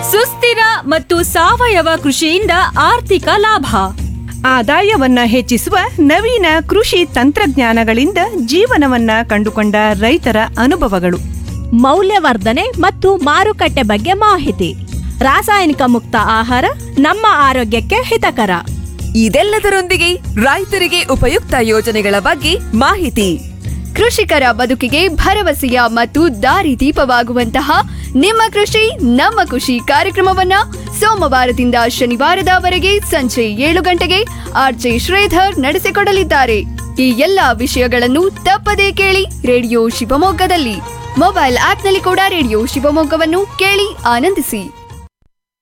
ಸುಸ್ಥಿರ ಮತ್ತು ಸಾವಯವ ಕೃಷಿಯಿಂದ ಆರ್ಥಿಕ ಲಾಭ ಆದಾಯವನ್ನ ಹೆಚ್ಚಿಸುವ ನವೀನ ಕೃಷಿ ತಂತ್ರಜ್ಞಾನಗಳಿಂದ ಜೀವನವನ್ನ ಕಂಡುಕೊಂಡ ರೈತರ ಅನುಭವಗಳು ಮೌಲ್ಯವರ್ಧನೆ ಮತ್ತು ಮಾರುಕಟ್ಟೆ ಬಗ್ಗೆ ಮಾಹಿತಿ ರಾಸಾಯನಿಕ ಮುಕ್ತ ಆಹಾರ ನಮ್ಮ ಆರೋಗ್ಯಕ್ಕೆ ಹಿತಕರ ಇದೆಲ್ಲದರೊಂದಿಗೆ ರೈತರಿಗೆ ಉಪಯುಕ್ತ ಯೋಜನೆಗಳ ಬಗ್ಗೆ ಮಾಹಿತಿ ಕೃಷಿಕರ ಬದುಕಿಗೆ ಭರವಸೆಯ ಮತ್ತು ದಾರಿದೀಪವಾಗುವಂತಹ ನಿಮ್ಮ ಕೃಷಿ ನಮ್ಮ ಖುಷಿ ಕಾರ್ಯಕ್ರಮವನ್ನ ಸೋಮವಾರದಿಂದ ಶನಿವಾರದವರೆಗೆ ಸಂಜೆ ಏಳು ಗಂಟೆಗೆ ಆರ್ಜೆ ಶ್ರೀಧರ್ ನಡೆಸಿಕೊಡಲಿದ್ದಾರೆ ಈ ಎಲ್ಲಾ ವಿಷಯಗಳನ್ನು ತಪ್ಪದೇ ಕೇಳಿ ರೇಡಿಯೋ ಶಿವಮೊಗ್ಗದಲ್ಲಿ ಮೊಬೈಲ್ ಆಪ್ನಲ್ಲಿ ಕೂಡ ರೇಡಿಯೋ ಶಿವಮೊಗ್ಗವನ್ನು ಕೇಳಿ ಆನಂದಿಸಿ